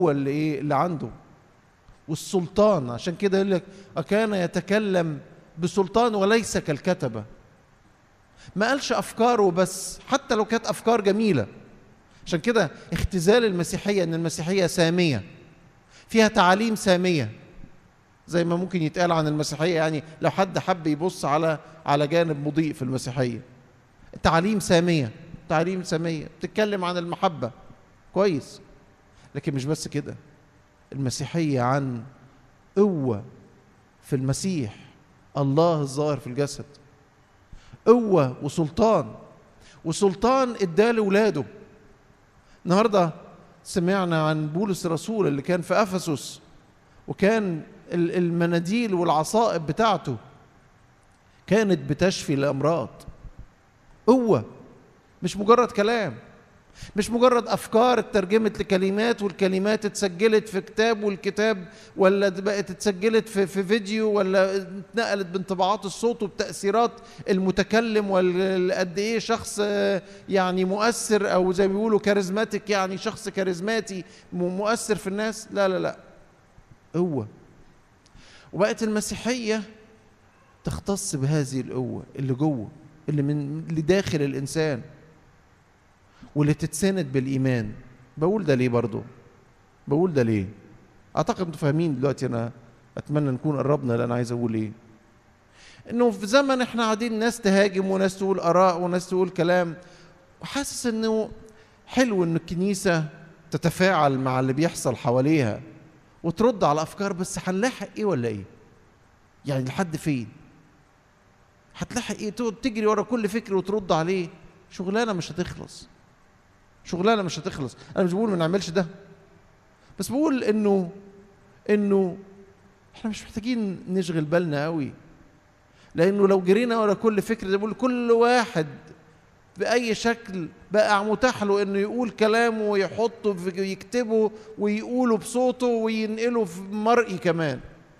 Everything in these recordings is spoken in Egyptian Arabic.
هو اللي ايه اللي عنده والسلطان عشان كده يقول لك أكان يتكلم بسلطان وليس كالكتبة ما قالش أفكاره بس حتى لو كانت أفكار جميلة عشان كده اختزال المسيحية إن المسيحية سامية فيها تعاليم سامية زي ما ممكن يتقال عن المسيحية يعني لو حد حب يبص على على جانب مضيء في المسيحية تعاليم سامية تعاليم سامية بتتكلم عن المحبة كويس لكن مش بس كده المسيحية عن قوة في المسيح الله الظاهر في الجسد قوة وسلطان وسلطان اداه لولاده النهارده سمعنا عن بولس الرسول اللي كان في افسس وكان المناديل والعصائب بتاعته كانت بتشفي الامراض قوه مش مجرد كلام مش مجرد افكار اترجمت لكلمات والكلمات اتسجلت في كتاب والكتاب ولا بقت اتسجلت في, في فيديو ولا اتنقلت بانطباعات الصوت وبتاثيرات المتكلم وقد ايه شخص يعني مؤثر او زي ما بيقولوا كاريزماتيك يعني شخص كاريزماتي مؤثر في الناس لا لا لا قوه وبقت المسيحيه تختص بهذه القوه اللي جوه اللي من اللي داخل الانسان واللي تتسند بالايمان بقول ده ليه برضو بقول ده ليه اعتقد انتوا فاهمين دلوقتي انا اتمنى نكون قربنا اللي انا عايز اقول ايه انه في زمن احنا قاعدين ناس تهاجم وناس تقول اراء وناس تقول كلام وحاسس انه حلو ان الكنيسه تتفاعل مع اللي بيحصل حواليها وترد على افكار بس هنلاحق ايه ولا ايه يعني لحد فين هتلاحق ايه تجري ورا كل فكر وترد عليه شغلانه مش هتخلص شغلانه مش هتخلص انا مش بقول ما نعملش ده بس بقول انه انه احنا مش محتاجين نشغل بالنا قوي لانه لو جرينا ورا كل فكر ده بقول كل واحد باي شكل بقى متاح له انه يقول كلامه ويحطه في يكتبه ويقوله بصوته وينقله في مرئي كمان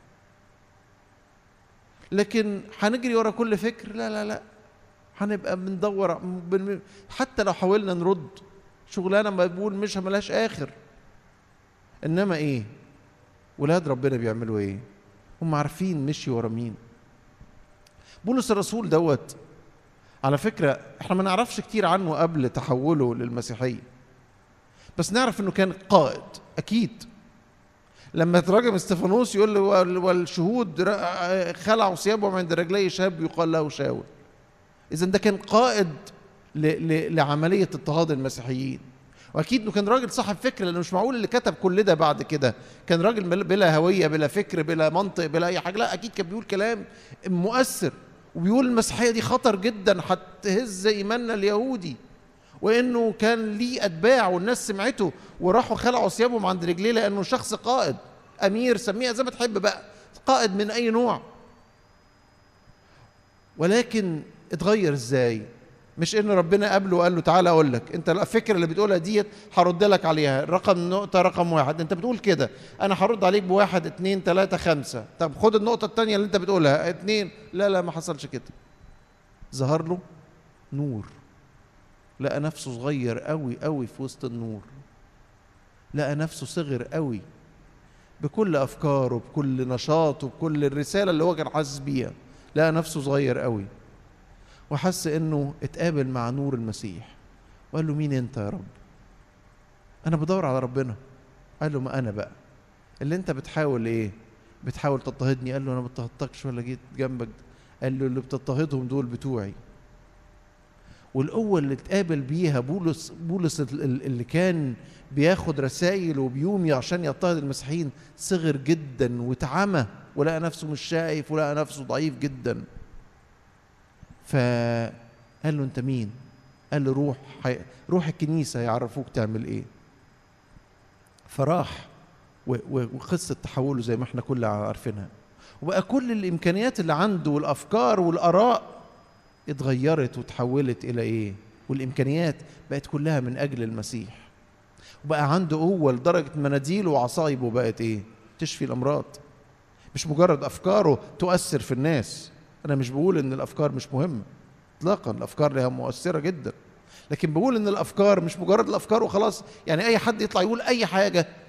لكن هنجري ورا كل فكر لا لا لا هنبقى بندور حتى لو حاولنا نرد شغلانه ما بقول مش ملهاش اخر انما ايه ولاد ربنا بيعملوا ايه هم عارفين مشي ورا مين بولس الرسول دوت على فكره احنا ما نعرفش كتير عنه قبل تحوله للمسيحيه بس نعرف انه كان قائد اكيد لما تراجم استفانوس يقول له والشهود خلعوا ثيابهم عند رجلي شاب يقال له شاول اذا ده كان قائد ل ل لعمليه اضطهاد المسيحيين واكيد انه كان راجل صاحب فكر لانه مش معقول اللي كتب كل ده بعد كده كان راجل بلا هويه بلا فكر بلا منطق بلا اي حاجه لا اكيد كان بيقول كلام مؤثر وبيقول المسيحيه دي خطر جدا هتهز ايماننا اليهودي وانه كان ليه اتباع والناس سمعته وراحوا خلعوا ثيابهم عند رجليه لانه شخص قائد امير سميها زي ما تحب بقى قائد من اي نوع ولكن اتغير ازاي مش ان ربنا قابله وقال له تعالى اقول لك انت الفكره اللي بتقولها ديت هرد لك عليها رقم نقطه رقم واحد انت بتقول كده انا هرد عليك بواحد اتنين تلاته خمسه طب خد النقطه التانيه اللي انت بتقولها اتنين لا لا ما حصلش كده ظهر له نور لقى نفسه صغير قوي قوي في وسط النور لقى نفسه صغر قوي بكل افكاره بكل نشاطه بكل الرساله اللي هو كان حاسس بيها لقى نفسه صغير قوي وحس انه اتقابل مع نور المسيح وقال له مين انت يا رب انا بدور على ربنا قال له ما انا بقى اللي انت بتحاول ايه بتحاول تضطهدني قال له انا ما اضطهدتكش ولا جيت جنبك قال له اللي بتضطهدهم دول بتوعي والقوه اللي اتقابل بيها بولس بولس اللي كان بياخد رسائل وبيومي عشان يضطهد المسيحيين صغر جدا واتعمى ولقى نفسه مش شايف ولقى نفسه ضعيف جدا فقال له انت مين قال له روح حي... روح الكنيسه يعرفوك تعمل ايه فراح و... و... وقصه تحوله زي ما احنا كلنا عارفينها وبقى كل الامكانيات اللي عنده والافكار والاراء اتغيرت وتحولت الى ايه والامكانيات بقت كلها من اجل المسيح وبقى عنده قوه لدرجه مناديله وعصايبه بقت ايه تشفي الامراض مش مجرد افكاره تؤثر في الناس انا مش بقول ان الافكار مش مهمه اطلاقا الافكار لها مؤثره جدا لكن بقول ان الافكار مش مجرد الافكار وخلاص يعني اي حد يطلع يقول اي حاجه